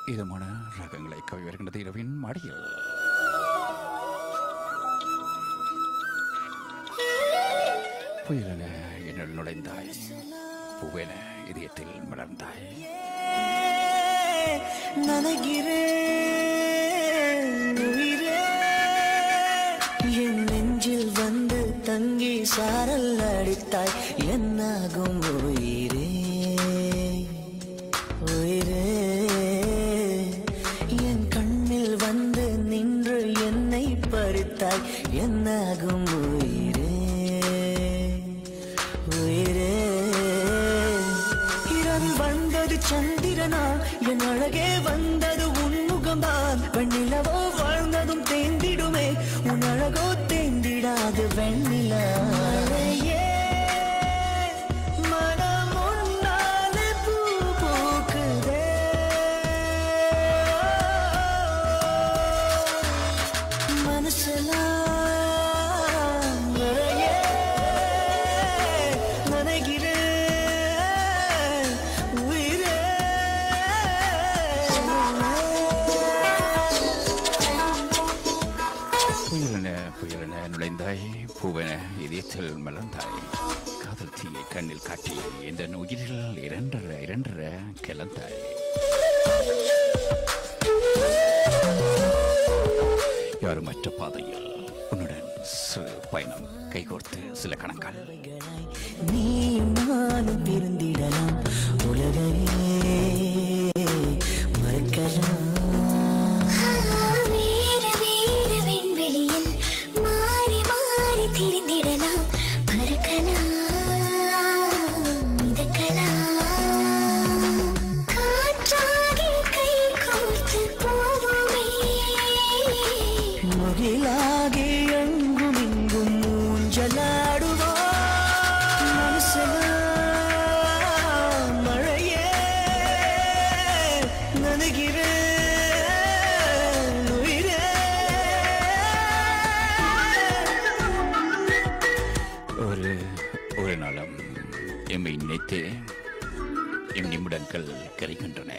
இதமான ரகங்களை கவி வருகின்றது இரவின் மடியில் புயலென என்னுள் நுழைந்தாய் பூவென இதயத்தில் மலர்ந்தாய் நனைகிறேன் உயிரே என் நெஞ்சில் வந்து தங்கி சாரல் அடித்தாய் என்னாகும் உயிரே உயிரே என் கண்ணில் வந்து நின்று என்னை பறித்தாய் என்னாகும் உயிரே உயிரே இரவில் வந்தது சந்திரனா என் அழகே வந்தது உன்முகம்தான் வெண்ணிலவோ வாழ்ந்ததும் தேந்திடுமே உன் அழகோ தேந்திடாது வெண்ணிலா மழையே, மனம் உன்னாலே பூ பூக்குதே. மனசெல்லாம் மழையே, நனைகிறேன் உயிரே புயலென புயலென நுழைந்தாய் பூவென இதயத்தில் மலர்ந்தாய் காதல் தீயை கண்ணில் காட்டி இந்த உயிரில் இரண்டர இரண்டர கிளந்தாய் யாருமற்ற பாதையில் உன்னுடன் சிறு பயணம் கைகோர்த்து சில கணக்கால் நீயும் நானும் பிரிந்திடலாம் உலகையே மறக்கலாம் வீர வீர விண்வெளியில் மாறி மாறி திரிந்திடலாம் பறக்கலாம் மிதக்கலாம் காற்றாகி கை கோர்த்து போவோமே முகிலாகி எங்கும் இங்கும் ஊஞ்சலாடுவோம் மனசெல்லாம் மழையே நனைகிறேன் உயிரே ஒரு ஒரு நாளும் எம்மை நினைத்து எம் நிமிடங்கள் கரைகின்றன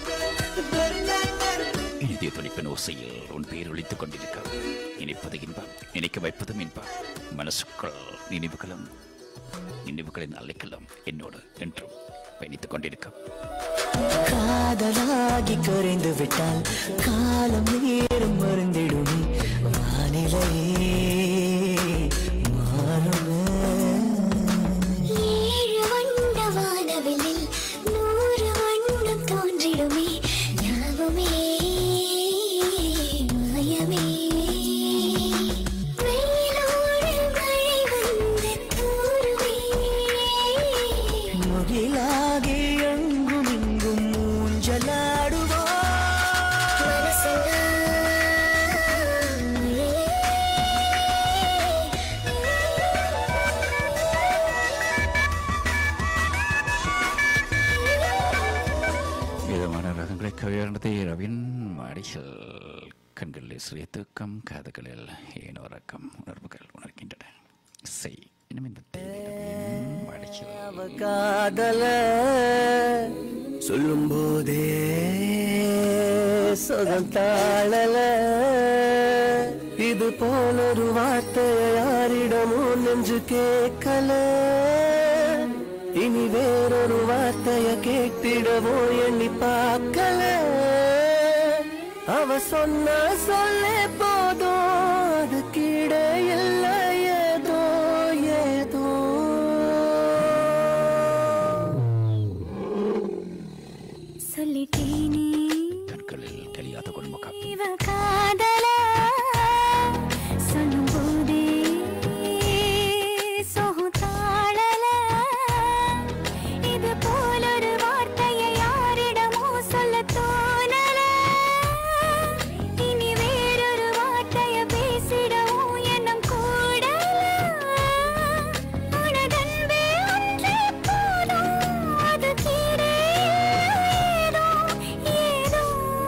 இனிதிய துடிப்பின் ஓசையில் உன் பெயர் ஒழித்துக் கொண்டிருக்க நினைப்பது இன்பம் நினைக்க வைப்பதும் இன்பம் மனசுக்குள் நினைவுகளும் நினைவுகளின் அலைகளும் என்னோடு என்றும் பயணித்துக் கொண்டிருக்கும் காதலாகி குறைந்து விட்டால் காலம் நேரம் மருந்திடுமே வானிலையே மாறுமே ஏழு வண்ண வானவில்லில் நூறு வண்ணம் தோன்றிடுமே யாவுமே மாயமே வெயிலோடு மழை வந்து தூருமே முகிலாகி எங்கும் இங்கும் ஊஞ்சலாடுவோம் மனசெல்லாம் மழையே. விதமான ரகங்களை கவியர்ந்தது இரவின் மடிகள் கண்களில் சிறிய தூக்கம் காதுகளில் ஏனோ ரக்கம் உணர்வுகள் உணர்கின்றன செய் இன்னும் இந்த தேனிரவின் மடிகள் அவ காதல சொல்லும் போதே சுகம் தாழல இது போல ஒரு வார்த்தையை யாரிடமும் நெஞ்சு கேட்கல இனி வேறொரு வார்த்தைய கேட்டிடவோ எண்ணி பார்க்கல அவ சொன்ன சொல்லே போதும் அதுக்கு இடையில்ல ஏதோ ஏதோ சொல்லிட்டேனே கண்களில் தெரியாத குடும்பம் இவ காதல சொல்லும் போதே சோகம் தாழல இது போல ஒரு வார்த்தையை யாரிடமோ சொல்ல தோணல இனி வேறொரு வார்த்தைய பேசிடவும் எண்ணம் கூடல உனதன்பே ஒன்றே போதும் அது தீரே ஏதோ ஏதோ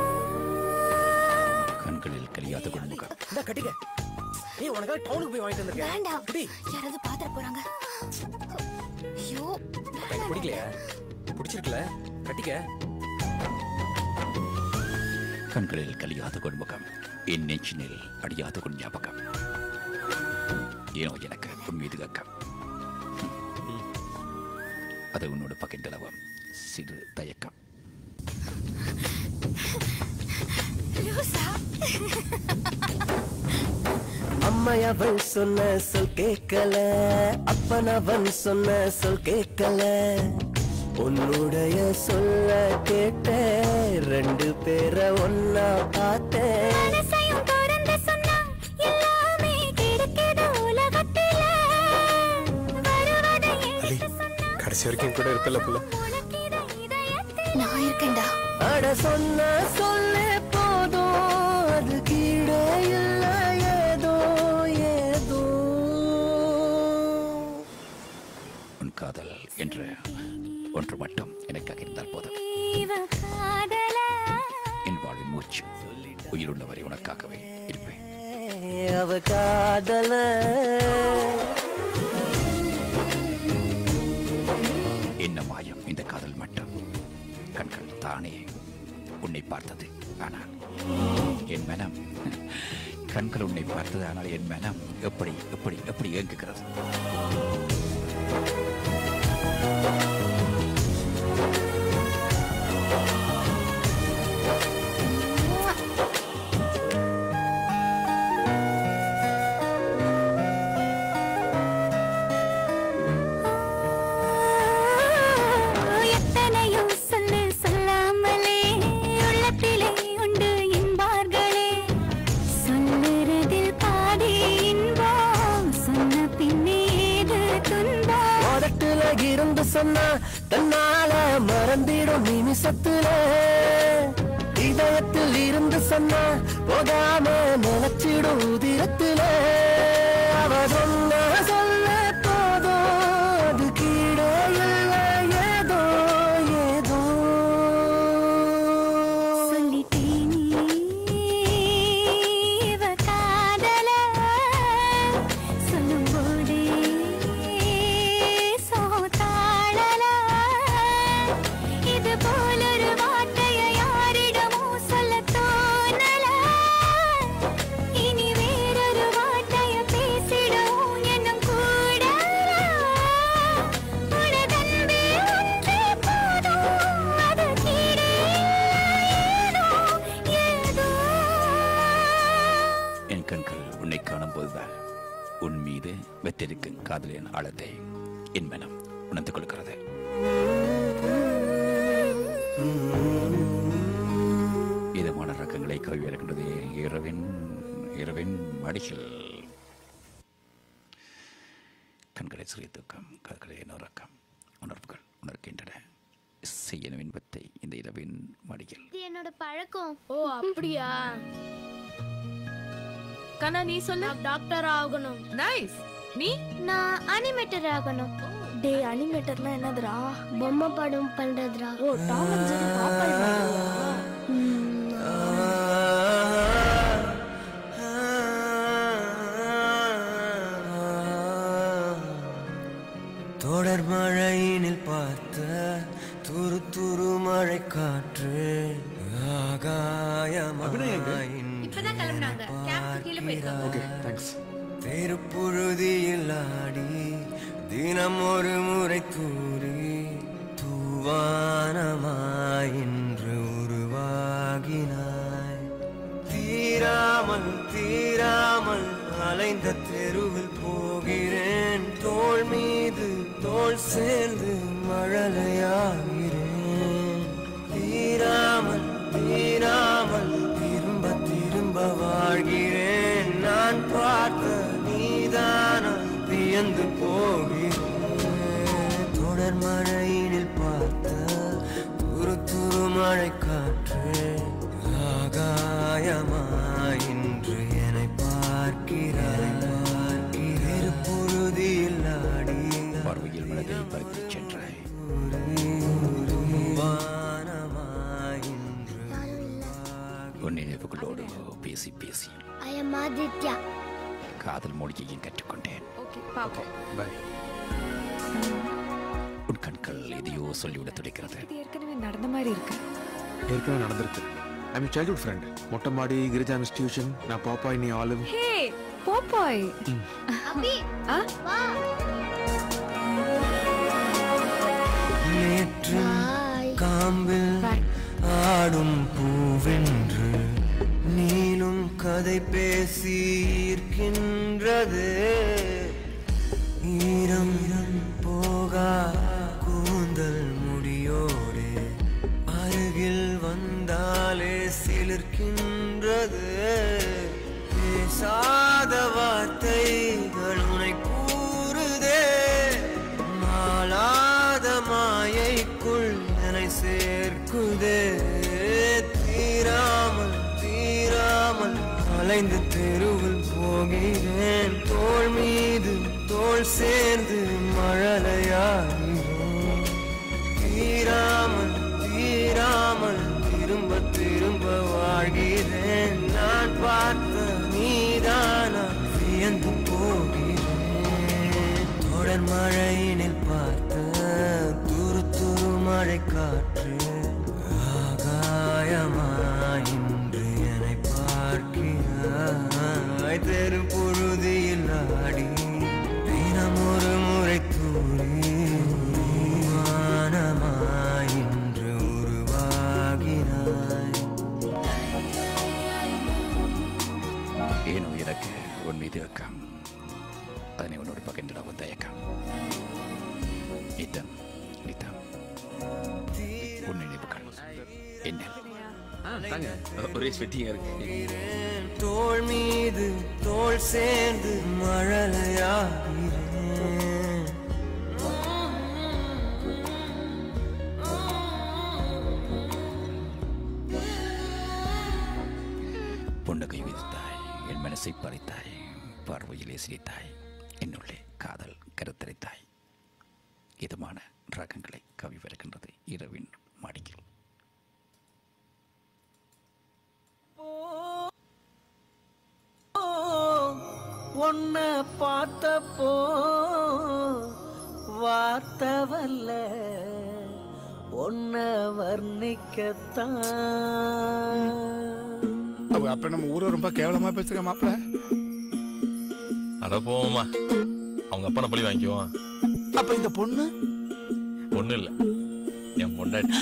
கண்களில் தெரியாத குடும்பம் இந்த கட்டிக்க நீ உனக்காக டவுனுக்கு போய் வாங்கிட்டு வந்திருக்கேன் வேண்டாம் குடி யாராவது பாத்திர போறாங்க ஐயோ எனக்கு பிடிக்கலையா பிடிச்சிருக்கல கட்டிக்க கண்களில் கலியாத கொன்முகம் என் நெஞ்சினில் அடியாத கொன் ஞாபகம் ஏனோ எனக்கு உன் மீது அக்கம் அது உன்னோட பகிர்ந்தளவும் சிறு தயக்கம் லூசா அம்மை அவள் சொன்ன சொல் கேட்கல அப்பன் அவன் சொன்ன சொல் கேட்கல உன்னுடைய சொல்ல கேட்ட ரெண்டு பேரை ஒன்னா பார்த்தேன் மனசையும் திறந்து சொன்னா எல்லாமே கிடைக்குது உலகத்தில வருவதை எடுத்து சொன்னா கடைசி வரைக்கும் கூட இருப்பில்ல புள்ள உனக்கிட இதயத்தில் நான் இருக்கேன்டா அட சொன்ன சொல்லே போதும் அது கீழே இல்ல ஏதோ ஏதோ உன் காதல் என்று ஒன்று மட்டும் எனக்காக இருந்தால் போதும் இவ காதல என் வாழ்வின் மூச்சு உயிருள்ளவரை உனக்காகவே இருப்பேன் அவ காதல என்ன மாயம் இந்த காதல் மட்டும் கண்கள் தானே உன்னை பார்த்தது ஆனால் என் மனம் கண்கள் உன்னை பார்த்தது ஆனால் என் மனம் எப்படி எப்படி எப்படி இயங்குகிறது எத்தனையோ சொல்லு சொல்லாமலே உள்ளத்திலே உண்டு என்பார்களே சொல்லுறதில் பாதி இன்பம் சொன்ன பின்னே ஏது துன்பம் உதட்டுல இருந்து சொன்னா தன்னால மறந்திடும் நிமிஷத்துல இதயத்தில் இருந்து சொன்னா போகாம நினைச்சிடும் உதிரத்துல அவ சொன்ன சொல்ல போதும் அது கீழே இல்ல ஏதோ ஏதோ சொல்லிட்டேனே இவ காதல சொல்லும்போதே சோதாளல இது போலொரு வார்த்தையை யாரிடமோ சொல்ல தோணல இனி வேறொரு வார்த்தையை பேசிடும் என்னும் கூட உனதன்பே ஒன்றே போதும் அது கீழே ஏதோ ஏதோ என் கண்கள் உன்னை காணும் போதுதான் உன் மீது வெற்றிருக்கும் காதலின் ஆழத்தை என் மனம் உணர்ந்து கொள்கிறது இதமான ரக்கங்களை கவியிருக்கின்றது இரவின் இரவின் மடிகள் கண்களை சிறிய தூக்கம் காதுகளை இன்னொருக்கம் உணர்வுகள் உணர்கின்றன செய்யணும் இன்பத்தை இந்த இரவின் மடியில் இது என்னோட பழக்கம் ஓ அப்படியா கண்ணா நீ சொல்லு டாக்டர் ஆகணும் நைஸ் நீ நான் அனிமேட்டர் ஆகணும் டே அனிமேட்டர்னா என்னதுடா பொம்மை படம் பண்றதுடா ஓ டாம் அண்ட் ஜெரி பாப்பாய் மாதிரியா? தொடர் மழையினில் பார்த்த துரு துரு மழை காற்று இப்பதான் கிளம்புனாங்க கேப் கீழே போயிருக்காங்க தேங்க்ஸ் தெருப்புழுதியில் ஆடி தினம் ஒரு முறை கூறி தூவானமாய் இன்று உருவாகினாய் தீராமல் தீராமல் அலைந்த தெருவில் போகிறேன் தோள் மீது தோள் சேர்ந்து மழலையாகிறேன் தீராமல் தீராமல் திரும்ப திரும்ப வாழ்கிறேன் நான் பார்த்த நீதானம் வியந்து போகிறேன் தொடர் மழையினில் பார்த்த துரு துரு மழை காற்று ஆகாயமாய் இன்று என்னை பார்க்கிறாய் பார்க்கிறேன் பொழுதியில் ஆடி பார்வையில் மனதை பறித்துச் சென்றாய் வானமாய் இன்று உன் நினைவுகளோடு பேசி பேசி ஐ எம் ஆதித்யா காதல் மொழியையும் கற்றுக்கொண்டேன் ஓகே பாப்போம் பை உன் கண்கள் எதையோ சொல்லிவிட துடிக்கிறது இது ஏற்கனவே நடந்த மாதிரி இருக்கு ஏற்கனவே நடந்திருக்கு ఐమ్ చైల్డ్హుడ్ ఫ్రెండ్ మొట్టమాడి గిరిజా ఇన్స్టిట్యూషన్ నా పాపాయ్ నీ ఆలివ్ హే పోపాయ్ ఆ? நேற்று காம்பில் ஆடும் பூவென்று நீளும் கதை பேசி இருக்கின்றது ஈரம் போகா கூந்தல் முடியோடு அருகில் வந்தாலே சிலிர்க்கின்றது பேசாத வார்த்தைகள் உனை கூறுதே மாளாத மாயைக்குள் என்னை சேர்க்குதே தீராமல் தீராமல் அலைந்து தெருவில் போகிறேன் தோள் மீது தோள் சேர்ந்து மழலையாகிறேன் தீராமல் தீராமல் திரும்ப திரும்ப வாழ்கிறேன் நான் பார்த்த நீதானா வியந்து போகிறேன் தொடர் மழையினில் பார்த்த துரு துரு மழை காற்று ஆகாயமாய் இன்று என்னை பார்க்கிறாய் தெரு பொழுதியில் ஆடி தினம் ஒரு முறை தூரி வானமாய் இன்று உருவாகினாய் ஏனோ எனக்கு உன் மீது அக்கம் அதனை உன்னோடு பகிர்ந்திட வந்த ஏக்கம் நித்தம் நித்தம் உன் நினைவுகள் என்ன தாங்க ஒரே ஸ்வெட்டிங்கா இருக்கு தோள் மீது தோள் சேர்ந்து மழலையாகிறேன் புன்னகை விதித்தாய் என் மனசை பறித்தாய் பார்வையிலே சிரித்தாய் என்னுள்ளே காதல் கருத்தரித்தாய் இதமான ராகங்களை கவி வருகின்றது இரவின் மாடியில் உன்ன பார்த்தப்போ வார்த்தை வரல உன்ன வர்ணிக்கத்தான் அவ அப்ப நம்ம ஊரை ரொம்ப கேவலமா பேசுற மாப்பிள அட போவோமா அவங்க அப்பா பழி வாங்கிக்குவான் அப்ப இந்த பொண்ணு ஒண்ணும் இல்ல என் பொண்டாட்டி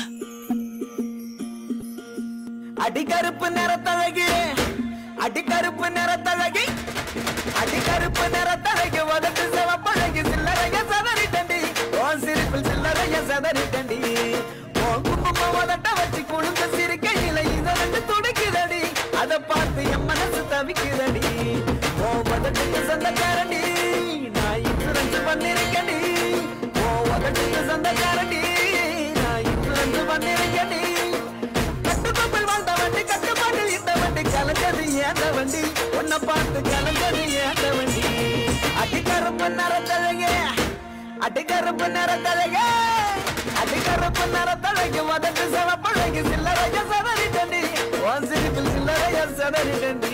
அடிக்கருப்பு நிறத்தழகி அடிக்கருப்பு நிறத்தழகி அடிக்கருப்பு நிறத்தழகி உதட்டு சிவப்பழகி சில்லறைய சதறி தண்டி உன் சிரிப்பில் சில்லறைய சதறி தண்டி உன் குங்குமம் உதட்ட வச்சு குழுந்து சிரிக்கையில இத ரெண்டு துடிக்குதடி அத பார்த்து என் மனசு தவிக்குதடி உன் உதட்டுக்கு சொந்தக்காரண்டி நான் இன்சூரன்ஸ் பண்ணிருக்கேன்டி உன் உதட்டுக்கு சொந்தக்காரண்டி நான் இன்சூரன்ஸ் பண்ணிருக்கேன்டி கட்டுக்கோப்பில் வாழ்ந்த வண்டி கட்டுப்பாட்டில் இந்த வண்டி கலந்தது ஏந்த வண்டி உன்னை பார்த்து கலந்தது ஏந்த வண்டி அடிக்கருப்பு நிறத்தழகே அடிக்கருப்பு நிறத்தழகே அடிக்கருப்பு நிறத்தழகு மதட்டு சிவப்பழகு சில்லறைய சதறி தண்டி உன் சிரிப்பில் சில்லறைய சதறி தண்டி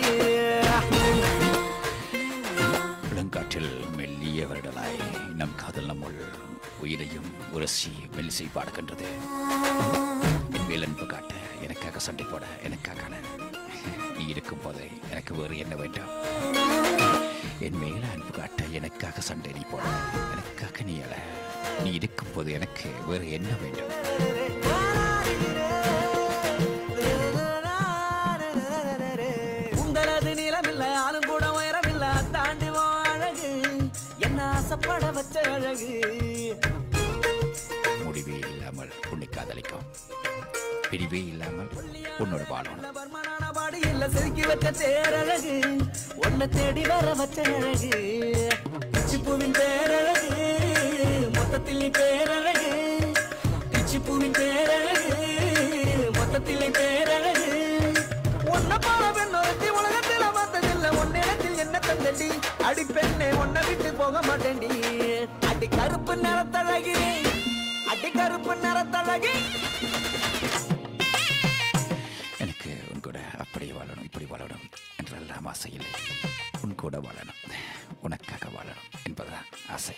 இளங்காற்றில் மெல்லிய வருடலாய் நம் காதல் நம்முள் உயிரையும் உரசி மெல்லிசை பாடுகின்றது என் மேல் அன்பு காட்ட எனக்காக சண்டை போட எனக்காக நீ இருக்கும் போதே எனக்கு வேறு என்ன வேண்டும் என் மேல அன்பு காட்ட எனக்காக சண்டை நீ போட எனக்காக நீ அழ நீ இருக்கும் போது எனக்கு வேறு என்ன வேண்டும் உங்களது நிலமில்ல ஆளும் கூட உயரமில்ல தாண்டி வா அழகு என்ன ஆசைப்பட வச்ச அழகு முடிவே இல்லாமல் உன்னை காதலிக்கும் பிரிவே இல்லாமல் உன்னோட வாழணும் பர்மனான பாடி இல்ல செதுக்கி வச்ச தேரழகு உன்னை தேடி வர வச்ச அழகு பிச்சிப்பூவின் பேரழகு மொத்தத்தில் நீ பேரழகு பிச்சிப்பூவின் பேரழகு மொத்தத்தில் நீ பேரழகு உன்னை போல பெண்ணொருத்தி உலகத்தில் வந்ததில்ல உன்னிடத்தில் என்ன தந்தடி அடி பெண்ணே உன்னை விட்டு போக மாட்டேன்டி அடி கருப்பு நிறத்தழகி அடி கருப்பு நிறத்தழகி எனக்கு உன் கூட அப்படி வாழணும் இப்படி வாழணும் என்றெல்லாம் ஆசை இல்லை உன் கூட வாழணும் உனக்காக வாழணும் என்பதுதான் ஆசை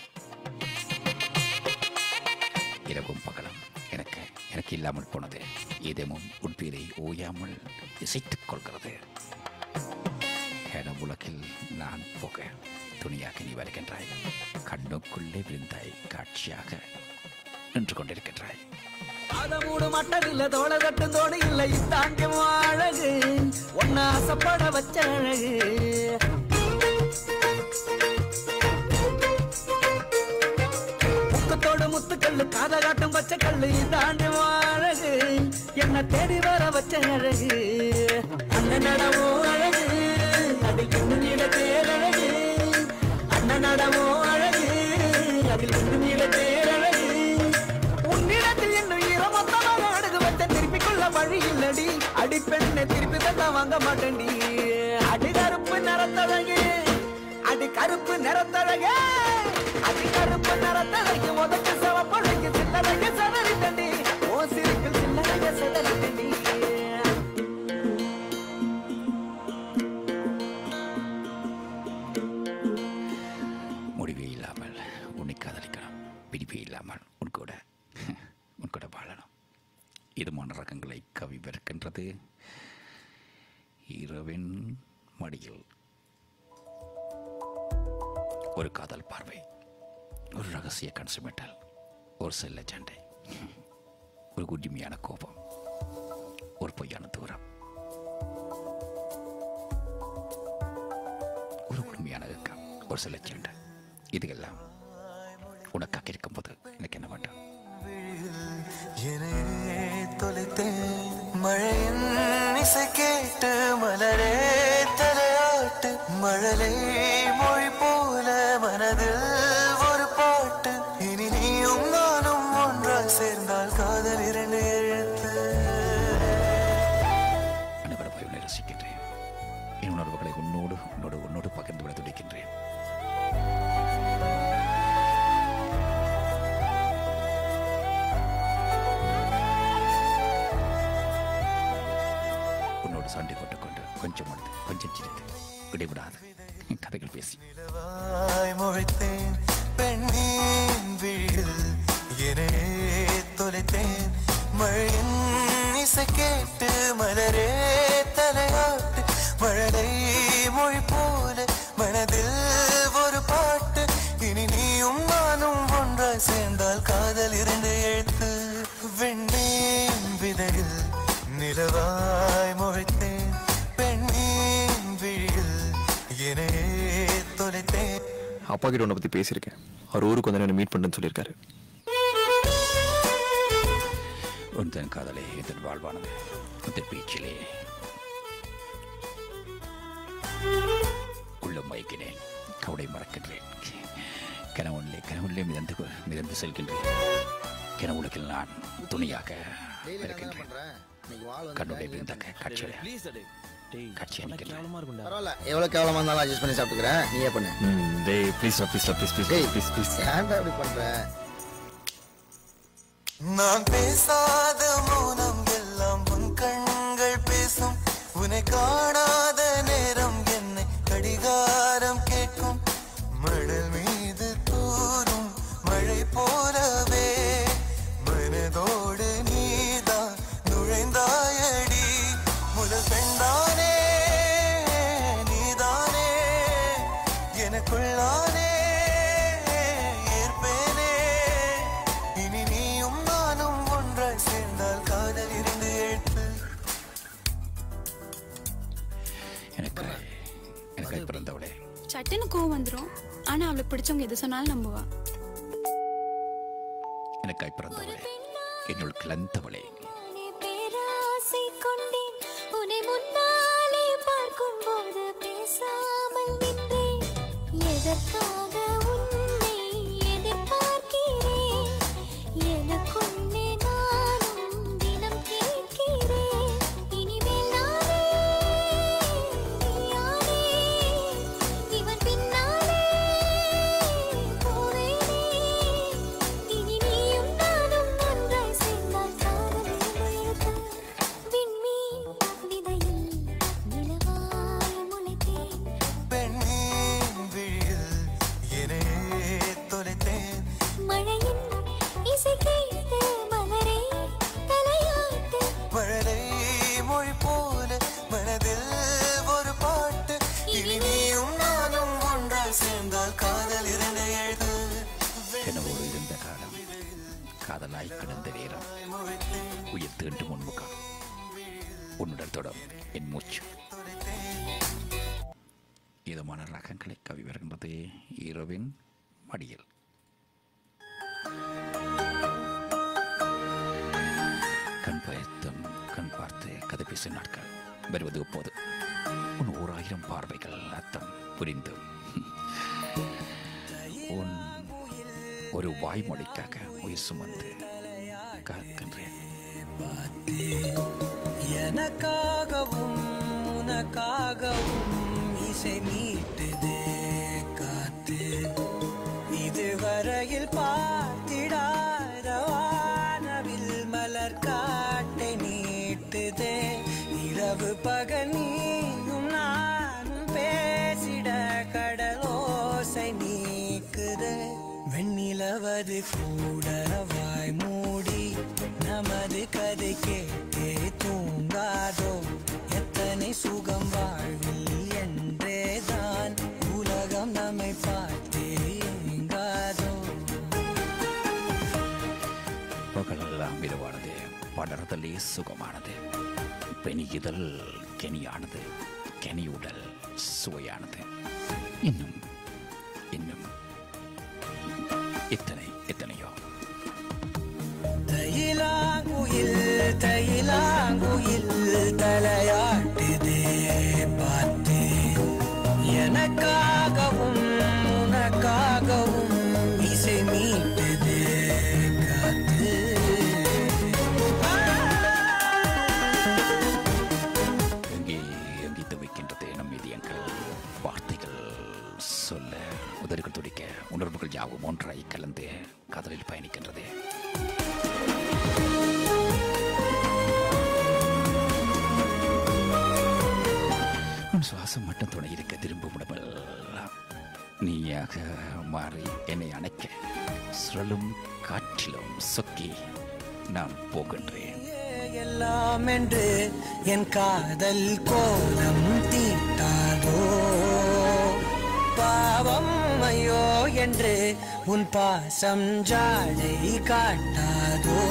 இரவும் பகலும் எனக்கு எனக்கு இல்லாமல் போனது ஏதேமும் உன் பேரை மனதை ஓயாமல் இசைத்துக் கொள்கிறது உலகில் நான் போக துணியாக நீ வருகின்றாய் கண்ணுக்குள்ளே விழுந்தாய் காட்சியாக நின்று கொண்டிருக்கின்றாய் பாதமூடு மட்டம் இல்ல தோள கட்டும் தோடு இல்ல இத்தாண்டியும் அழகு ஒன்ன ஆசைப்பட வச்ச அழகு முக்கத்தோடு முத்துக்கல்லு காத காட்டும் பச்சை கல்லு இதாண்டியும் அழகு என்ன தேடி வர வச்ச அழகு அண்ணன் நடமோ அழகு அதில் இன்னும் நீட தேரழகு அண்ணன் நடமோ அழகு அதில் இன்னும் நீட தேரழகு உன்னிடத்தில் இன்னும் ஈரமொத்தமாக அடகு வச்ச திருப்பிக் கொள்ள வழி இல்லடி அடி பெண்ணை திருப்பி தந்தா வாங்க மாட்டேன்டி அடி கருப்பு நிறத்தழகு அடி கருப்பு நிறத்தழகு அடி கருப்பு நிறத்தழகு உதக்கு சிவப்பழகு சில்லறைய சதறிட்டண்டி ஓ சிரிப்பில் சில்லறைய சதறிட்டண்டி முடிவே இல்லாமல் உன்னை காதலிக்கலாம் பிடிப்பே இல்லாமல் உன் கூட உன் கூட வாழணும் இதுமான ரகங்களை கவி வெறுக்கின்றது இரவின் மடியில் ஒரு காதல் பார்வை ஒரு ரகசிய கன்சுமெட்டல் ஒரு செல்ல சண்டை ஒரு உரிமையான கோபம் ஒரு பொய்யான தூரம் ஒரு உண்மையான இயக்கம் ஒரு சில சண்டை இதுகெல்லாம் உனக்காக இருக்கும்போது எனக்கு என்ன வேண்டும் என்னையே தொலைத்தேன் மழையின் இசை கேட்டு மலரே தலையாட்டு மழலை மொழி போல மனதில் ஒரு பாட்டு இனி நீயும் நானும் ஒன்றாய் சேர்ந்தால் காதல் இரண்டு எழுத்து அனைவரும் உன்னை ரசிக்கின்றேன் என் உணர்வுகளை உன்னோடு உன்னோடு உன்னோடு பகிர்ந்து விட துடிக்கின்றேன் உன்னோடு சண்டை போட்டுக்கொண்டு கொஞ்சம் மடுத்து கொஞ்சம் சிரித்து இடைவிடாது கதைகள் பேசி வாய் முளைத்தேன் பெண்ணின் விழியில் என்னையே தொலைத்தேன் மழையின் இசை கேட்டு மலரே தலையாட்டு மழலை மொழி போல மனதில் ஒரு பாட்டு இனி நீயும் நானும் ஒன்றாய் சேர்ந்தால் காதல் இரண்டு எழுத்து வெண்ணேன் விதையில் நிலவாய் முளைத்தேன் பெண்ணின் விழியில் என்னையே தொலைத்தேன் அப்பா கிட்ட உன்னை பத்தி பேசியிருக்கேன் அவர் ஊருக்கு வந்து என்ன மீட் பண்ணுன்னு சொல்லியிருக்காரு உன் தன் காதலே என் வாழ்வானது உன் பேச்சிலே உள்ள மயக்கினேன் கவலை மறக்கின்றேன் கனவுள்ளே கனவுள்ளே மிதந்து கொ- மிதந்து செல்கின்றேன் கனவுலகில் நான் துணியாக இருக்கின்றேன் கண்ணுடைய விருந்தாக்க காட்சியில் ப்ளீஸ் அடே டேய் காட்சி அளிக்கின்றேன் கேவலமா இருக்கும்டா பரவாயில்ல எவ்வளவு கேவலமா இருந்தாலும் அட்ஜஸ்ட் பண்ணி சாப்பிட்டுக்கிறேன் நீயே பண்ணு டேய் ப்ளீஸ் ப்ளீஸ் ப்ளீஸ் ப்ளீஸ் டேய் ப்ளீஸ் ப்ளீஸ் ஏன்டா இப்படி பண்ற நான் பேசாத மௌனம் எல்லாம் உன் கண்கள் பேசும் உன்னை காணாத நேரம் என்னை கடிகாரம் கேட்கும் மணல் மீது தூரும் மழை போலவே மனதோடு நீதான் நுழைந்தாயடி முதல் பெண்தானே நீதானே எனக்குள்ளானே ஏற்பேனே இனி நீயும் நானும் ஒன்றாய் சேர்ந்தால் காதல் இருந்து எழுத்து எனக்கு எனக்கு பிறந்தவளே சட்டுன்னு கோவம் வந்துரும் ஆனா அவளுக்கு பிடிச்சவங்க எது சொன்னாலும் நம்புவா எனக்காய் பிறந்தவளே என்னுள் கிளந்தவளே பேராசை கொண்டேன் உன்னை முன்னாலே பார்க்கும் போது பேசாமல் நின்றேன் எதற்காக உன்னை எதிர்பார்க்கிறேன் எனக்குள்ளே நானும் தினம் கேட்கிறேன் இனிமேல் நானே நீயானே இவன் பின்னாலே போவேனே இனி நீயும் நானும் ஒன்றாய் சேர்ந்தால் காதல் உயிராய் கிடந்த நேரம் உயிர் தீண்டும் உன்முகம் உன்னுடன் தொடும் என் மூச்சு இதமான ரகங்களை கவி வருகின்றது இரவின் மடியில் கண் பயத்தும் கண் பார்த்து கதை பேசும் நாட்கள் வருவது எப்போது உன் ஓராயிரம் பார்வைகள் அர்த்தம் புரிந்தும் உன் ஒரு வாய்மொழிக்காக உயிர் சுமந்து காக்கின்றேன் எனக்காகவும் உனக்காகவும் இசை மீட்டுதே காத்து இதுவரையில் பார்த்திடாத வானவில் மலர் காட்டை நீட்டுதே இரவு பகல் நீயும் நானும் பேசிட கடலோசை நீக்குதே வெண்ணிலவது கூட வாய் மூடி நமது கதை கேட்டே தூங்காதோ எத்தனை சுகம் வாழ்வில் என்றேதான் உலகம் நம்மை பார்த்தே ஏங்காதோ பகலெல்லாம் இரவானது படர்தலே சுகமானது பெனியுதல் கெனியானது கெனியுடல் சுவையானது இன்னும் இன்னும் இத்தனை எத்தனையோ தையிலாங்குயில் தையிலாங்குயில் தலையாட்டுதே பார்த்து எனக்காகவும் உனக்காகவும் இசை மீட்டுதே காத்து எங்கே எங்கே துவைக்கின்றது நம் இதயங்கள் வார்த்தைகள் சொல்ல உதடுகள் துடிக்க உணர்வுகள் யாவும் ஒன்றாய் கலந்து காதலில் பயணிக்கின்றது உன் சுவாசம் மட்டும் துணை இருக்க திரும்பும் இடமெல்லாம் நீயாக மாறி என்னை அணைக்க சுழலும் காற்றிலும் சொக்கி நான் போகின்றேன் எல்லாம் என்று என் காதல் கோலம் தீட்டாதோ பாவம் ஐயோ என்று உன் பாசம் ஜாடை காட்டாதோ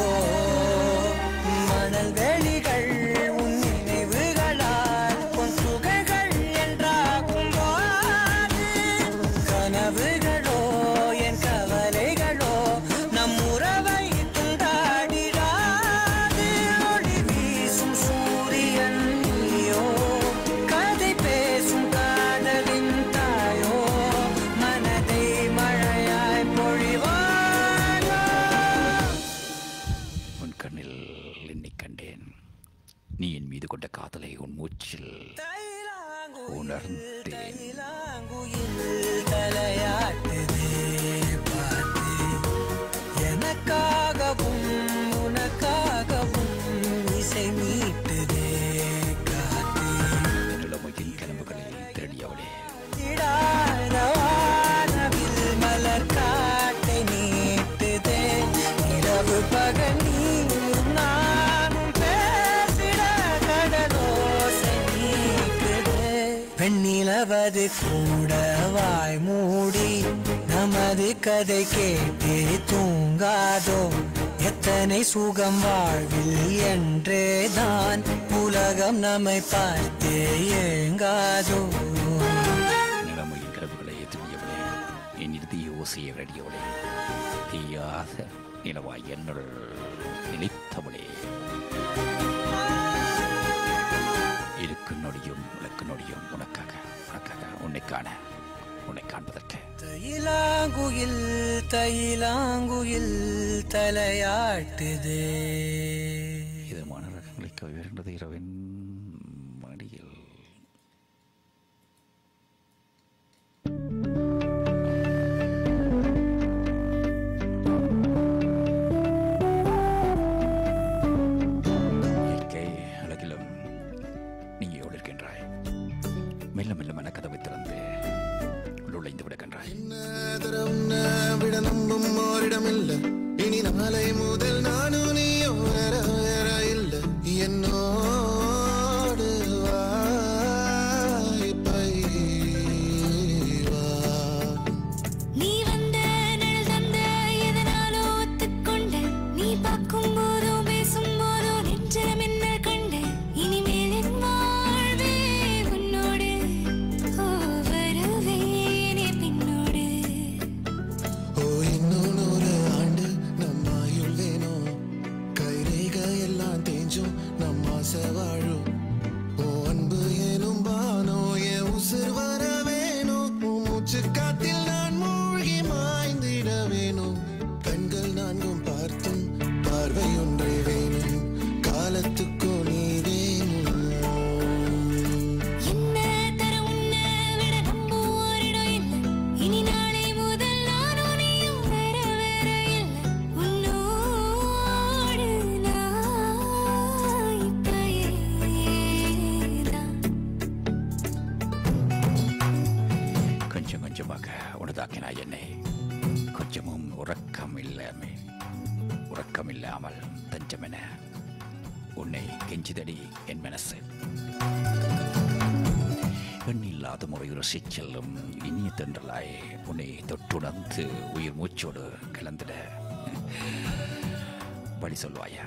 மணல் வெளிகள் உன் நினைவுகளால் உன் சுகைகள் என்றாகும் போது கனவுகளோ என் கவலைகளோ நம் உறவை துண்டாடிடாது ஒளி வீசும் சூரியன் நீயோ கதை பேசும் காதலின் தாயோ மனதை மழையாய் பொழிவாயோ உன் கண்ணில் என்னை கண்டேன் நீ என் மீது கொண்ட காதலை உன் மூச்சில் உணர்ந்தேன் தலையாட்டுதே பார்த்து எனக்காகவும் உனக்காகவும் இசை மீட்டுதே காத்து நிலமையின் கனவுகளை திருடியவளே திடாத வானவில் மலர் காட்டை நீட்டுதே இரவு பகல் நீயும் நானும் பேசிட கடலோசை நீக்குதே பெண்ணிலவது கூட வாய் மூடி நமது கதை கேட்டே தூங்காதோ எத்தனை சுகம் வாழ்வில் என்றேதான் உலகம் நம்மை பார்த்தே ஏங்காதோ நிலமையின் கனவுகளை திருடியவளே என் இறுதி ஓசையை ரடியவளே தீயாத நிலவாய் என்னுள் நிலைத்தவளே இருக்கு நொடியும் விளக்கு நொடியும் உனக்காக உனக்காக உன்னை காண உன்னை காண்பதற்கு தையிலாங்குயில் தையிலாங்குயில் தலையாட்டுதே இதமான ரகங்களை கவிழ்ந்தது இரவின் மடியில் இயற்கை அழகிலும் நீ எவ்வளவு இருக்கின்றாய் மெல்ல மெல்ல மனக்கதவை திறந்து நுழைந்து விடுகின்றாய் உன்னை விட நம்பும் ஓரிடமில்ல இனி நாளை முதல் நானும் நீயோ வேற வேற இல்ல என்னோடு வாய்ப்பை வா நீ வந்த நிழல் தந்த எதனாலோ ஒத்துக்கொண்ட நீ வாழும் உன் அன்பு எனும் பானோ என் உசுர் வர வேணும் உன் மூச்சு காத்தில் நான் மூழ்கி மாய்ந்திட வேணும் கண்கள் நான்கும் பார்த்தும் பார்வை ஒன்றே வேணும் காலத்துக்கோ நீ வேணும் என்ன தர உன்னை விட நம்ம ஓரிடம் இல்லை இனி நாளை முதல் நானும் நீயும் வேற வேற இல்லை உன்னோடு நான் இப்பயேதான் கொஞ்சம் கொஞ்சமாக உனதாக்கினாய் என்னை கொஞ்சமும் உறக்கம் இல்லாமல் உறக்கம் இல்லாமல் தஞ்சமென உன்னை கெஞ்சிதடி என் மனசு எண்ணில்லாத முறை ருசிச் செல்லும் இனிய தென்றலாய் உன்னை தொட்டுணர்ந்து உயிர் மூச்சோடு கலந்திட வழி சொல்வாயா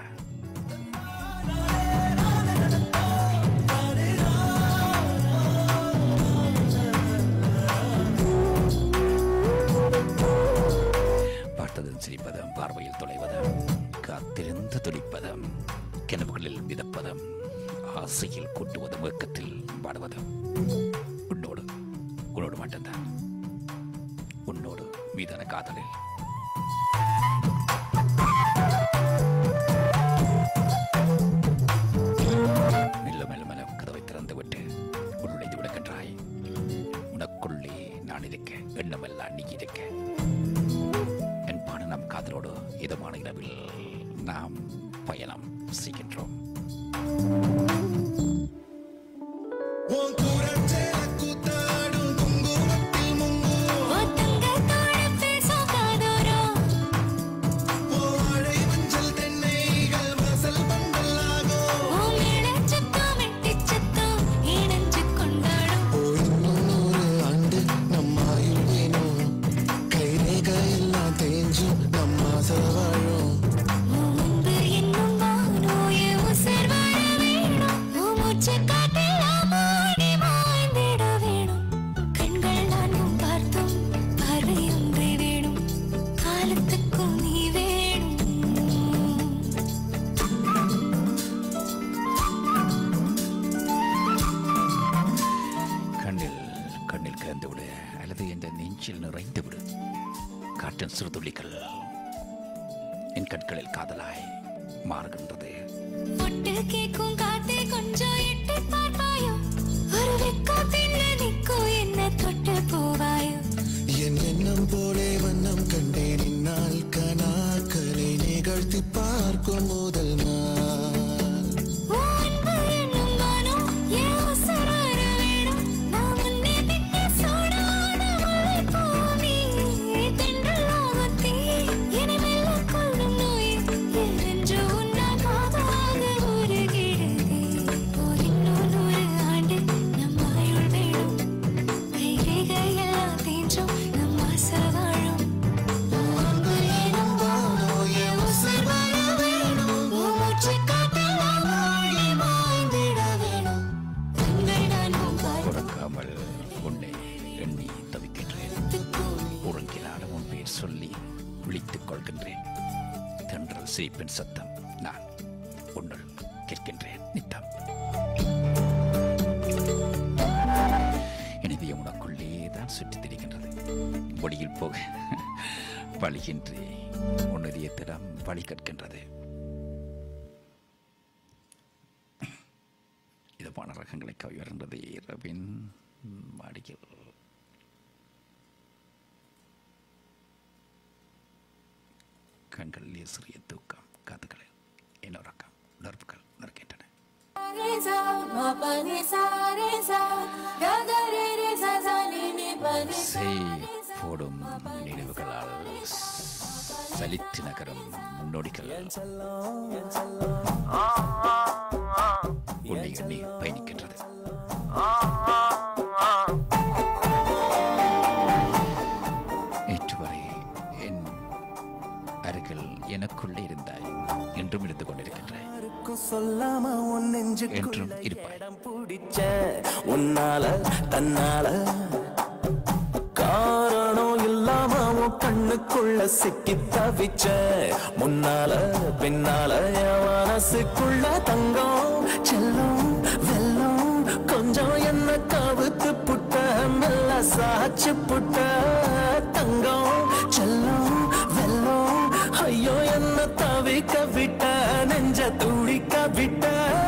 பார்த்ததும் சிரிப்பதும் பார்வையில் தொலைவதும் காத்திருந்து துடிப்பதும் கிணவுகளில் மிதப்பதும் ஆசையில் கூட்டுவதும் ஏக்கத்தில் பாடுவதும் உன்னோடு உன்னோடு மட்டும்தான் உன்னோடு மீதான காதலில் மெல்ல மெல்ல மெல்ல கதவை திறந்து விட்டு உள் நுழைந்து விடுகின்றாய் உனக்குள்ளே நான் இருக்க எண்ணமெல்லாம் நீ இருக்க என்பான நம் காதலோடு இதமான இரவில் நாம் பயணம் செய்கின்றோம் உன் குரச்சேல கூத்தாடும் குங்குமத்தில் முங்கும் ஒத்தங்கத்தோட பேசும் காதோரம் உன் வாழை மஞ்சள் தென்னைகள் வாசல் பந்தலாகும் உன் மேளச்சத்தம் வெட்டிச் சத்தம் இணைஞ்சு கொண்டாடும் ஓ இன்னும் நூறு ஆண்டு நம்ம ஆயுள் வேணும் கைரேக எல்லாம் தேஞ்சும் நம்ம ஆசை வாழும் உன் அன்பு என்னும் வானோய உசிர் வர வேணும் உன் மூச்சு காட்டெல்லாம் மூடி மாய்ந்திட வேணும் கண்கள் நான்கும் பார்த்தும் பார்வை ஒன்றே வேணும் காலத்துக்கும் நீ வேணும் கண்ணில் கண்ணில் கலந்து விடு அல்லது என்ற நெஞ்சில் நிறைந்து விடு காற்றின் சிறுதுளிகள் என் கண்களில் காதலாய் மாறுகின்றது பொட்டு கேக்கும் காத்தே கொஞ்சம் எட்டி பார்ப்பாயோ ஒரு வெக்கம் தின்ன நிற்கும் என்ன தொட்டு போவாயோ என் எண்ணம் போலே வண்ணம் கண்டேன் இந்நாள் கனாக்களை நிகழ்த்தி பார்க்கும் முதல் நாள் உன் அன்பு என்னும் வானம் என் உசுர் வர வேணும் நான் உன்னை விட்டு சூடான மலை பூமி தென்றலாக தீ என்னை மெல்ல கொள்ளும் நோய் என்று உன்னால் காதாக உருகிடுதே ஒரு இன்னும் நூறு ஆண்டு நம் ஆயுள் வேணும் கைகையெல்லாம் தேஞ்சும் நம் ஆசை வாழும் உன் அன்பு என்னும் வானம் என் உசுர் வர வேணும் உன் மூச்சு காட்டெல்லாம் மூழ்கி மாய்ந்திட வேணும் கண்கள் நானும் பார்த்து உறங்காமல் உன்னை எண்ணி தவிக்கின்றேன் உறங்கினாலும் உன் பேர் சொல்லி விழித்துக் கொள்கின்றேன் தென்றல் சிரிப்பின் சத்தம் நான் உன்னுள் கேட்கின்றேன் நித்தம் எனவே உனக்குள்ளே தான் சுற்றித் திரிகின்றது வழியில் போக வழியின்றி உன் இதயத்திடம் வழி கற்கின்றது இதமான ரகங்களை கவியர்ந்தது இரவின் மாடியில் கண்களிலே சிறிய தூக்கம் காதுகளில் இன்னொருக்கம் உணர்வுகள் நிற்கின்றன Reza, ma pa ni sa reza, ga ga re re sa sa ni ni pa ni sa. செய் போடும் நினைவுகளால் சலித்து நகரும் முன்னோடிகள் உன்னை எண்ணி பயணிக்கின்றது நேற்று வரை என் அருகில் எனக்குள்ளே இருந்தாய் என்றும் இருந்து கொண்டிருக்கின்றாய் யாருக்கும் சொல்லாம உன் நெஞ்சுக்குள்ள என்றும் இருப்பாய் இடம் பிடிச்ச உன்னால தன்னால காரணம் இல்லாம உன் கண்ணுக்குள்ள சிக்கி தவிச்ச முன்னால பின்னால என் மனசுக்குள்ள தங்கம் செல்லம் சாச்சு புட்ட தங்கம் செல்லம் வெல்லம் ஐயோ என்ன தவிக்க விட்ட நெஞ்ச துடிக்க விட்ட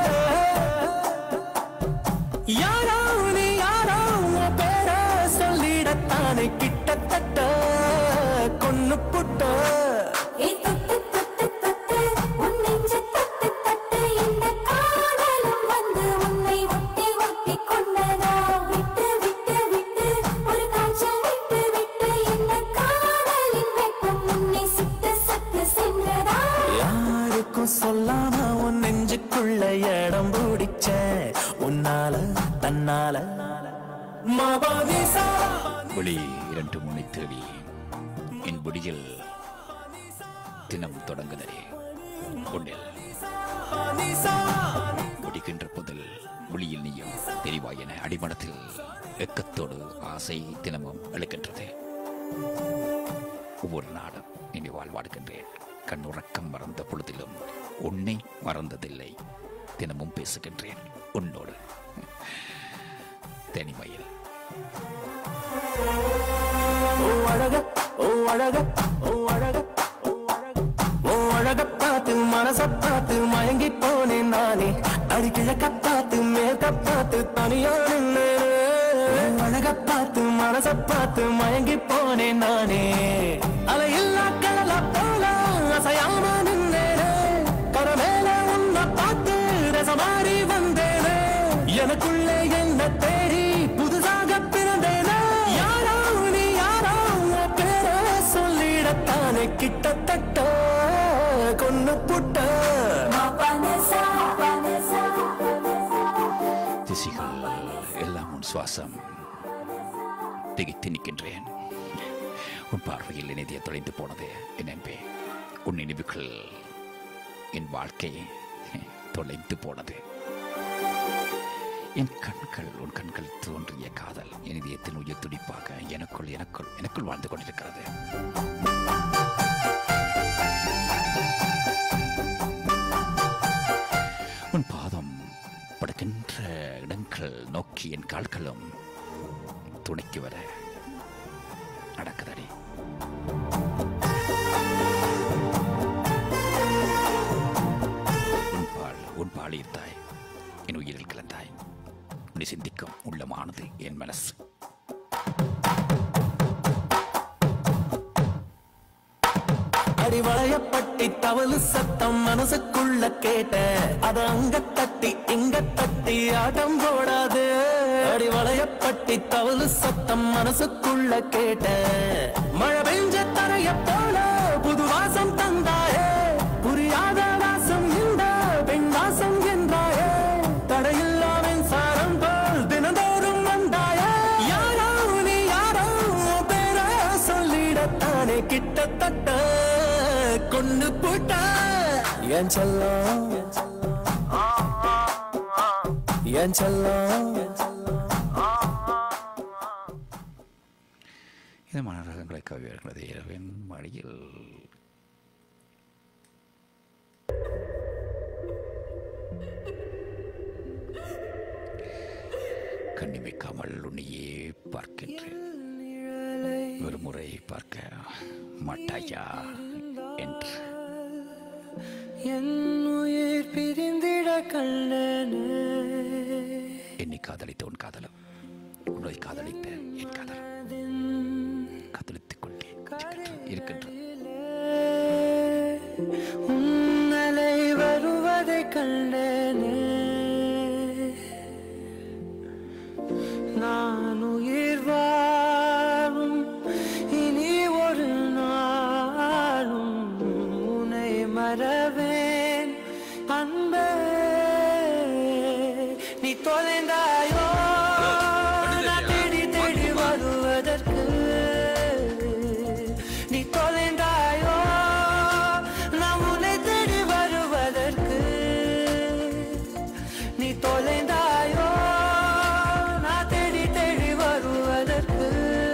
யாரோ நீ யாரோ உன் பேர சொல்லிடத்தானே கிட்டத்தட்ட கொன்னு புட்ட யாருக்கும் சொல்லாம உன் நெஞ்சுக்குள்ள இடம் பிடிச்ச உன்னால தன்னால மபானிசா ஒளி இரண்டு முனை தேடி என் முடியில் தினம் தொடங்குதலே உன்னில் முடிகின்ற புதல் ஒளியில் நீயும் தெரிவாய் என அடிமனத்தில் வெக்கத்தோடு ஆசை தினமும் எழுக்கின்றது ஒவ்வொரு நாளும் இனி வாழ்வாடுகின்றேன் கண்ணுறக்கம் மறந்த பொழுதிலும் உன்னை மறந்ததில்லை தினமும் பேசுகின்றேன் உன்னோடு தனிமையில் ஓ அழக ஓ அழக ஓ அழக ஓ அழக பார்த்து மனச பார்த்து மயங்கி போனேன் நானே அடி கிழக்க பார்த்து மேற்க பார்த்து தனியா நின்னேன் அழக பார்த்து மனச பார்த்து மயங்கி போனேன் நானே அலையில்லா கடல போல அசையாம நின்னேனே கரமேல உன்னை பார்த்து ரசமாறி வந்தேனே எனக்குள்ளே என்ன தேடி புதுசாக பிறந்தேனே யாரோ நீ யாரோ உன் பேர சொல்லிடத்தானே கிட்டத்தட்ட கொன்னு புட்ட திசைகள் எல்லாம் உன் சுவாசம் திகைத்து நிற்கின்றேன் உன் பார்வையில் நினைதிய தொலைந்து போனது என் அன்பே உன் நினைவுகள் என் வாழ்க்கை தொலைந்து போனது என் கண்கள் உன் கண்கள் தோன்றிய காதல் என் இதயத்தின் உயிர் துடிப்பாக எனக்குள் எனக்குள் எனக்குள் வாழ்ந்து கொண்டிருக்கிறது உன் பாதம் படுக்கின்ற இடங்கள் நோக்கி என் கால்களும் துணைக்கு வர நடக்குதடி உன் பால் உன் பால் ஈர்த்தாய் என் உயிரில் கலந்தாய் உன்னை சிந்திக்கும் உள்ளமானது என் மனசு அடி வளையப்பட்டி தவளு சத்தம் மனசுக்குள்ள கேட்ட அத அங்க தட்டி இங்க தட்டி ஆட்டம் போடாது அடி வளையப்பட்டி தவளு சத்தம் மனசுக்குள்ள கேட்ட மழை பெஞ்ச தரைய போல புது வாசம் தந்தாயே புரியாத வாசம் இந்த பெண் வாசம் என்றாயே தடையில்லா மின்சாரம் போல் தினந்தோறும் வந்தாயே யாரோ நீ யாரோ உன் பேர சொல்லிடத்தானே கிட்டத்தட்ட கொண்டு போட்ட என் செல்லம் என் செல்லம் இது மனரகங்களை கவியர்களது இரவின் மடியில் கண்ணிமைக்காமல் உன்னையே பார்க்கின்றேன் ஒரு முறை பார்க்க மாட்டாயா என்று என் உயிர் பிரிந்திட கண்டனே என்னை காதலித்த உன் காதலும் உன்னை காதலித்த என் காதல் காதலித்துக் கொண்டே இருக்கின்ற உன்னலை வருவதை கண்டனே நான் உயிர் வாழும் இனி ஒரு நாளும் உன்னை மறவேன் அன்பே நீ தொலைந்தாயோ நான் தேடி தேடி வருவதற்கு நீ தொலைந்தாயோ நான் உன்னை தேடி வருவதற்கு நீ தொலைந்தாயோ நான் தேடி தேடி வருவதற்கு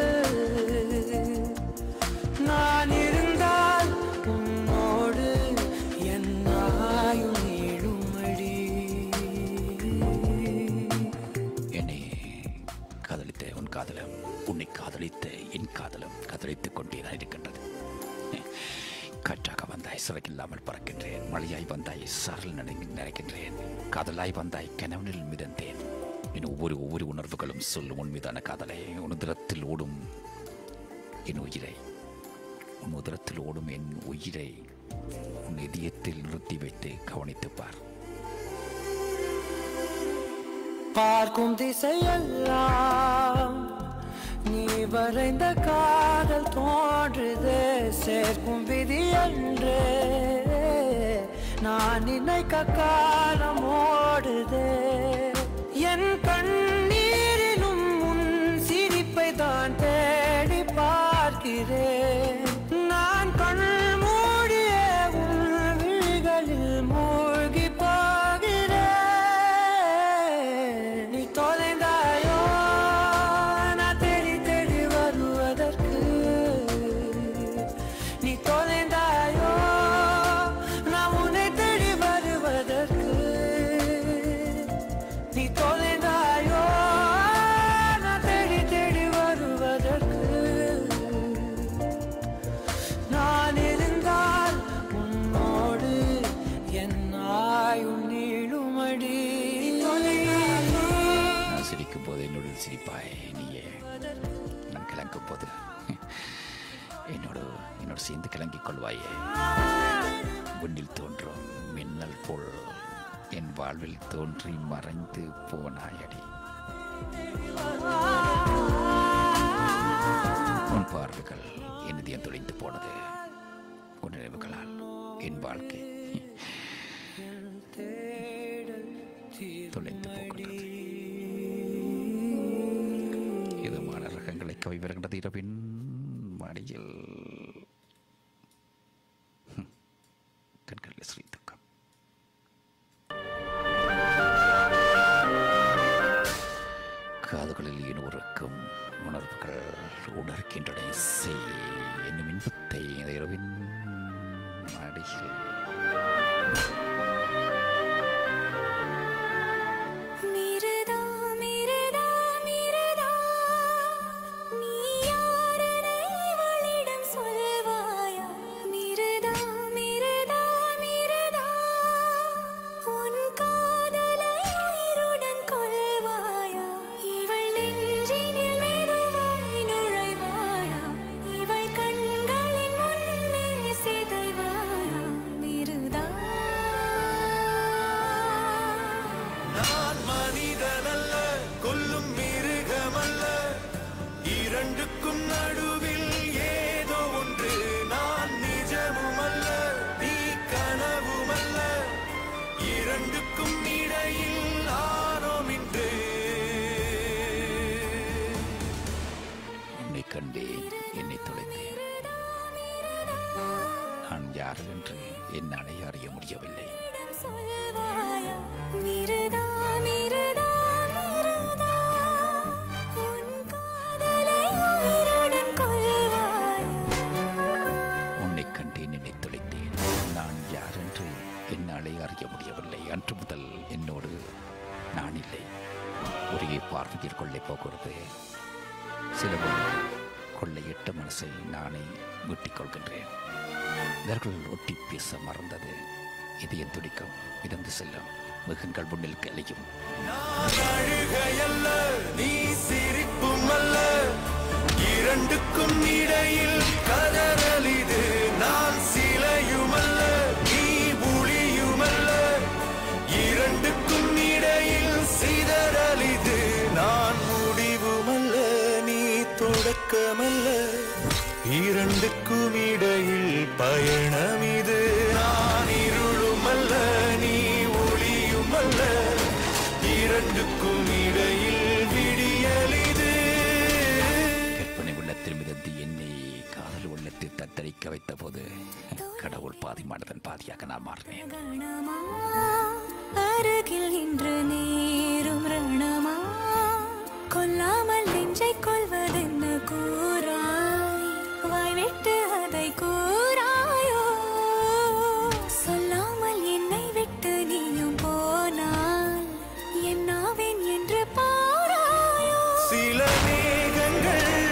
நான் இருந்தால் உன்னோடு என் ஆயுள் எழுமடி என்னை காதலித்த உன் காதலம் உன்னை காதலித்த என் காதலும் காதலித்துக் கொண்டேதான் இருக்கின்றது காற்றாக வந்தாய் சிறகில்லாமல் பறக்கின்றேன் மழையாய் வந்தாய் சாரல் நடுங்கி நினைக்கின்றேன் காதலாய் வந்தாய் கனவனில் மிதந்தேன் என் ஒவ்வொரு ஒவ்வொரு உணர்வுகளும் சொல்லும் உன் மீதான காதலை உன் உதரத்தில் ஓடும் என் உயிரை உன் உதரத்தில் ஓடும் என் உயிரை உன் இதயத்தில் நிறுத்தி வைத்து கவனித்துப் பார் பார்க்கும் திசையெல்லாம் நீ வரைந்த காதல் தோன்றுதே சேர்க்கும் விதி என்றே நான் நினைக்க காலம் ஓடுதே என் கண்ணீரிலும் உன் சிரிப்பை தான் தேடி பார்க்கிறேன் நான் கண் மூடிய உன் விழிகளில் மூழ்கி போகிறேன் நீ தொலைந்தாயோ நான் தேடி தேடி வருவதற்கு நீ தொலைந்தாயோ நான் உன்னை தேடி வருவதற்கு நீ தொலைந்தாயோ நான் தேடி தேடி வருவதற்கு நான் இருந்தால் உன்னோடு என் ஆயுள் நீளுமடி நான் சிரிக்கும் போது என்னோடு சிரிப்பாய் நீயே நான் கிளங்கும் போது என்னோடு என்னோடு சேர்ந்து கிளங்கிக் கொள்வாயே விண்ணில் தோன்றும் மின்னல் போல் என் வாழ்வில் தோன்றி மறைந்து போனாயடி உன் பார்வைகள் என் இதயம் தொலைந்து போனது உன் நினைவுகளால் என் வாழ்க்கை தொலைந்து போகின்றது இதமான ரகங்களை கவி வருகின்றது இரவின் மடியில் ஹம், கண்களில் ஸ்ரீ துக்கம் காதுகளில் இனோருக்கும் உணர்வுகள் உணர்கின்றன இசை என்னும் இன்பத்தை இந்த இரவின் மடியில் மிருதா மிருதா மிருதா நீ யாரனை இவளிடம் சொல்வாயா மிருதா மிருதா மிருதா உன் காதலை உயிருடன் கொள்வாயா இவள் நெஞ்சினில் மெதுவாய் நுழைவாயா இவள் கண்களின் முன்னே சிதைவாயா மிருதா நான் மனிதனல்ல கொல்லும் மிருகமல்ல இரண்டுக்கும் நடுவில் ஏதோ ஒன்று நான் நிஜமுமல்ல நீ கனவுமல்ல இரண்டுக்கும் இடையில் ஆரோம் இன்று உன்னை கண்டேன் என்னை தொலைத்தேன் நான் யார் என்று என்னாலே அறிய முடியவில்லை சொல்வாயா மிருதா மிருதா மிருதா உன் காதலை உயிருடன் கொள்வாயா உன்னை கண்டேன் என்னை தொலைத்தேன் நான் யார் என்று என்னாலே அறிய முடியவில்லை அன்று முதல் என்னோடு நான் இல்லை ஒரே பார்வையில் கொள்ளை போகிறது சிலவும் கொள்ளையிட்ட மனசை நானே வெட்டிக் கொள்கின்றேன் இதர்கள் ஒட்டி பேச மறந்தது இதயம் துடிக்கும் மிதந்து செல்லும் மிருகங்கள் முன்னில் கலையும் அழுகையல்ல நீ சிரிப்புமல்ல இரண்டுக்கும் இடையில் கதறல் இது நான் சிலையுமல்ல நீ புலியுமல்ல இரண்டுக்கும் இடையில் சிதறல் இது நான் முடிவுமல்ல நீ தொடக்கமல்ல இரண்டுக்கும் இடையில் பயணம் இது நான் இருளுமல்ல நீ ஒளியுமல்ல இரண்டுக்கும் இடையில் விடியல் இது கற்பனை உள்ளத்தில் மிதந்து என்னை காதல் உள்ளத்தில் தத்தளிக்க வைத்த போது கடவுள் பாதி மனிதன் பாதியாக நான் மாறினேன் கணமா அருகில் இன்று நேரும் ரணமா கொல்லாமல் நெஞ்சை கொள்வதென்ன கூறாய் வாய் விட்டு அதை கூறாயோ சொல்லாமல் என்னை விட்டு நீயும் போனால் என்னாவேன் என்று பாராயோ சில மேகங்கள்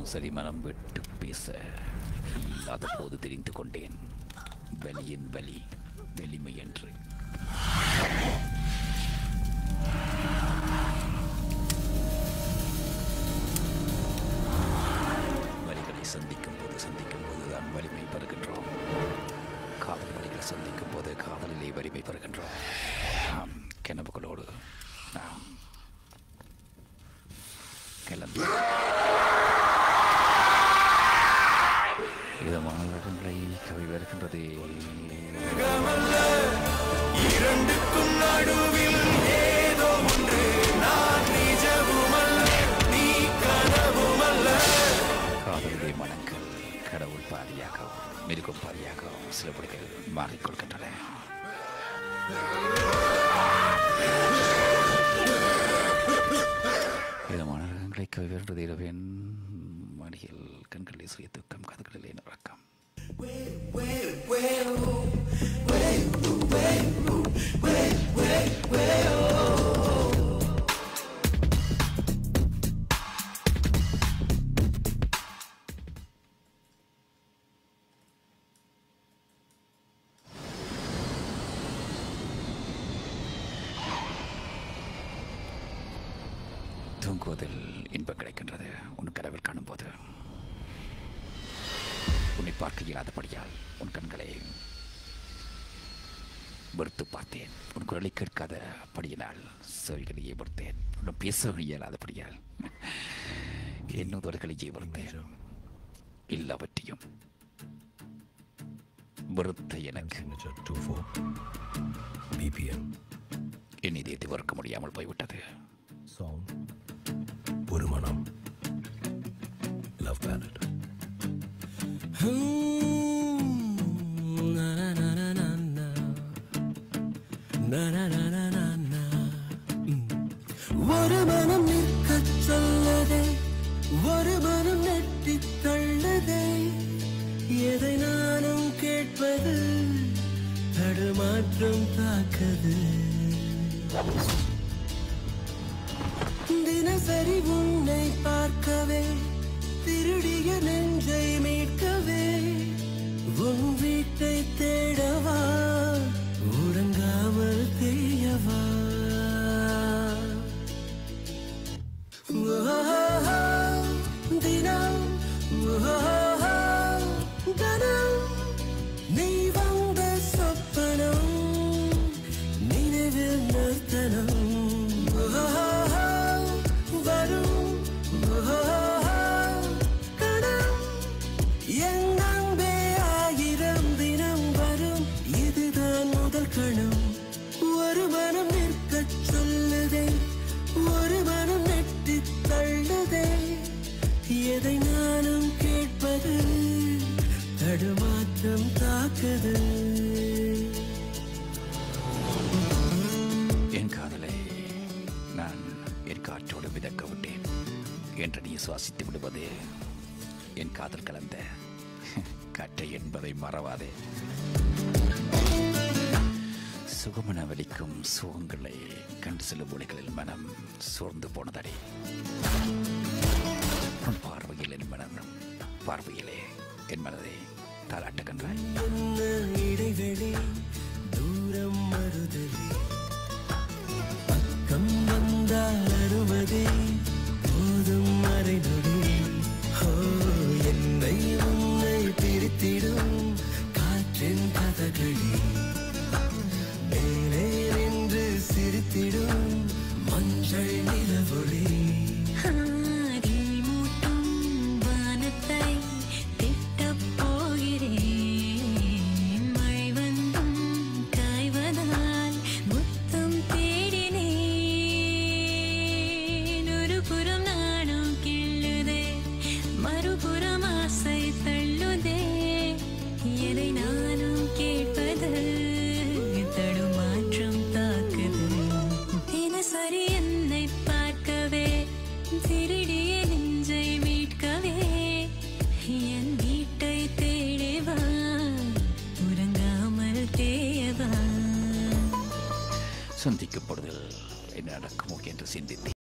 சரி மனம் விட்டு பேச இல்லாத போது தெரிந்து கொண்டேன் வலியின் வலி வெளிமை என்று வலிகளை சந்திக்கும் போது சந்திக்கும் போது தான் வலிமை பெறுகின்றோம் காதல் வலிகளை சந்திக்கும் போது காதலிலே வலிமை பெறுகின்றோம் நாம் கிணவுகளோடு நாம் கிளம்பி இதமான இடங்களை கவி வருகின்றது இரண்டுக்கும் நடுவில் ஏதோ ஒன்று நான் நிஜவுமல்ல நீ கனவுமல்ல காதலிலே மனங்கள் கடவுள் பாதியாகவும் மிருகம் பாதியாகவும் சில பொடிகள் மாறிக்கொள்கின்றன இதமான இடங்களை கவி வருகின்றது இரவின் மடியில் கண்களிலே சிறிய துக்கம் கதகளிலே நுறக்கம் தூங்குவதில் இன்பம் கிடைக்கின்றது உன் கனவில் காணும்போது உன்னை பார்க்க இயலாதபடியால் உன் கண்களை வெறுத்து பார்த்தேன் உன் குரலை கேட்காத படியினால் செவிகளையே வெறுத்தேன் உன் பேச இயலாதபடியால் என் உதடுகளையே வெறுத்தேன் எல்லாவற்றையும் வெறுத்த எனக்கு பிபிஎம் என் இதயத்தை வெறுக்க முடியாமல் போய்விட்டது சாங் ஒரு மனம் லவ் பேனட் ஒரு மனம் நிற்கச் சொல்லதே ஒரு மனம் நெட்டி தள்ளதே எதை நானும் கேட்பது தடுமாற்றம் தாக்குது தினசரி உன்னை பார்க்கவே திருடிய நெஞ்சை மீட்கவே உன் வீட்டை தேடவா உறங்காமல் தேயவா தினம் கனம் நீ வந்த சொப்பனம் நினைவில் நிறுத்தனம் வரும் கணம் என் அன்பே ஆயிரம் தினம் வரும் இதுதான் முதல் கணம் ஒரு மனம் நிற்கச் சொல்லுதே ஒரு மனம் நெட்டி தள்ளுதே எதை நானும் கேட்பது தடுமாற்றம் தாக்குது என் காதலை நான் என் காற்றோடு மிதக்க விட்டேன் என்று நீ சுவாசித்து விடுவது என் காதல் கலந்த காற்றை என்பதை மறவாதே சுகமன வலிக்கும் சுகங்களை கண்டு செல்லும் மொழிகளில் மனம் சோர்ந்து போனதடி உன் பார்வையில் என் மனம் பார்வையிலே என் மனதை தாளாட்டுகின்றாய் என்ன இடைவெளி தூரம் மறுதலி பக்கம் வந்தால் அனுமதி போதும் மறைநொடி ஓ என்னை உன்னை பிரித்திடும் காற்றின் கதகளி மேலே நின்று சிரித்திடும் மஞ்சள் நிலவொளி மூட்டும் வானத்தை திட்டப் போகிறேன் மழை வந்தும் காய்வதால் முத்தம் தேடினேன் ஒரு புறம் நானும் கிள்ளுதே மறுபுறம் ஆசை தள்ளுதே எதை நானும் கேட்பது தடுமாற்றம் தாக்குது தினசரி என்னை பார்க்கவே திருடிய நெஞ்சை மீட்கவே என் வீட்டை தேடவா உறங்காமல் தேயவா சந்திக்கும் பொழுது என்ன நடக்குமோ என்று சிந்தித்தேன்